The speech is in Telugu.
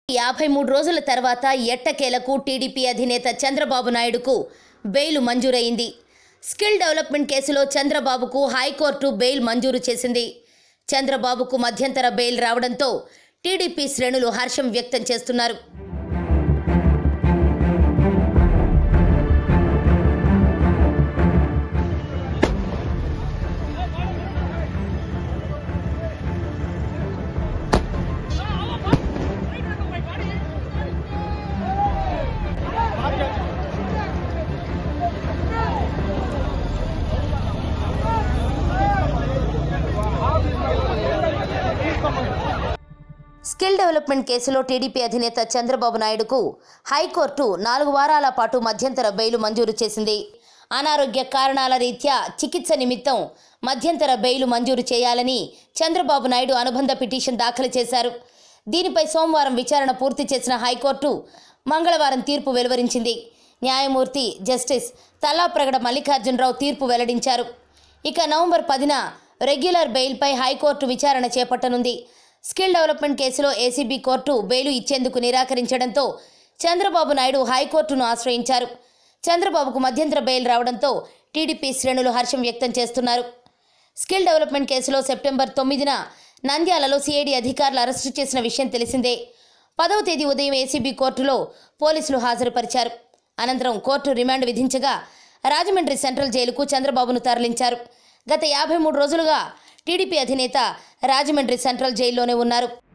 యాభై మూడు రోజుల తర్వాత ఎట్టకేలకు టీడీపీ అధినేత చంద్రబాబు నాయుడుకు బెయిల్ మంజూరైంది స్కిల్ డెవలప్మెంట్ కేసులో చంద్రబాబుకు హైకోర్టు బెయిల్ మంజూరు చేసింది చంద్రబాబుకు మధ్యంతర బెయిల్ రావడంతో టీడీపీ శ్రేణులు హర్షం వ్యక్తం చేస్తున్నారు స్కిల్ డెవలప్మెంట్ కేసులో టీడీపీ అధినేత చంద్రబాబు నాయుడుకు హైకోర్టు నాలుగు వారాల పాటు మధ్యంతర బెయిల్ మంజూరు చేసింది అనారోగ్య కారణాల రీత్యా చికిత్స నిమిత్తం మధ్యంతర బెయిల్ మంజూరు చేయాలని చంద్రబాబు నాయుడు అనుబంధ పిటిషన్ దాఖలు చేశారు దీనిపై సోమవారం విచారణ పూర్తి చేసిన హైకోర్టు మంగళవారం తీర్పు వెలువరించింది న్యాయమూర్తి జస్టిస్ తల్లాప్రగడ మల్లికార్జునరావు తీర్పు వెల్లడించారు ఇక నవంబర్ పదిన రెగ్యులర్ బెయిల్పై హైకోర్టు విచారణ చేపట్టనుంది స్కిల్ డెవలప్మెంట్ కేసులో ఏసీబీ కోర్టు బెయిలు ఇచ్చేందుకు నిరాకరించడంతో చంద్రబాబు నాయుడు హైకోర్టును ఆశ్రయించారు చంద్రబాబుకు మధ్యంతర బెయిల్ రావడంతో టీడీపీ శ్రేణులు హర్షం వ్యక్తం చేస్తున్నారు స్కిల్ డెవలప్మెంట్ కేసులో సెప్టెంబర్ తొమ్మిదిన నంద్యాలలో సిఐడి అధికారులు అరెస్టు చేసిన విషయం తెలిసిందే పదవ తేదీ ఉదయం ఏసీబీ కోర్టులో పోలీసులు హాజరుపరిచారు అనంతరం కోర్టు రిమాండ్ విధించగా రాజమండ్రి సెంట్రల్ జైలుకు చంద్రబాబును తరలించారు గత యాభై మూడు రోజులుగా టీడీపీ అధినేత రాజమండ్రి సెంట్రల్ జైల్లోనే ఉన్నారు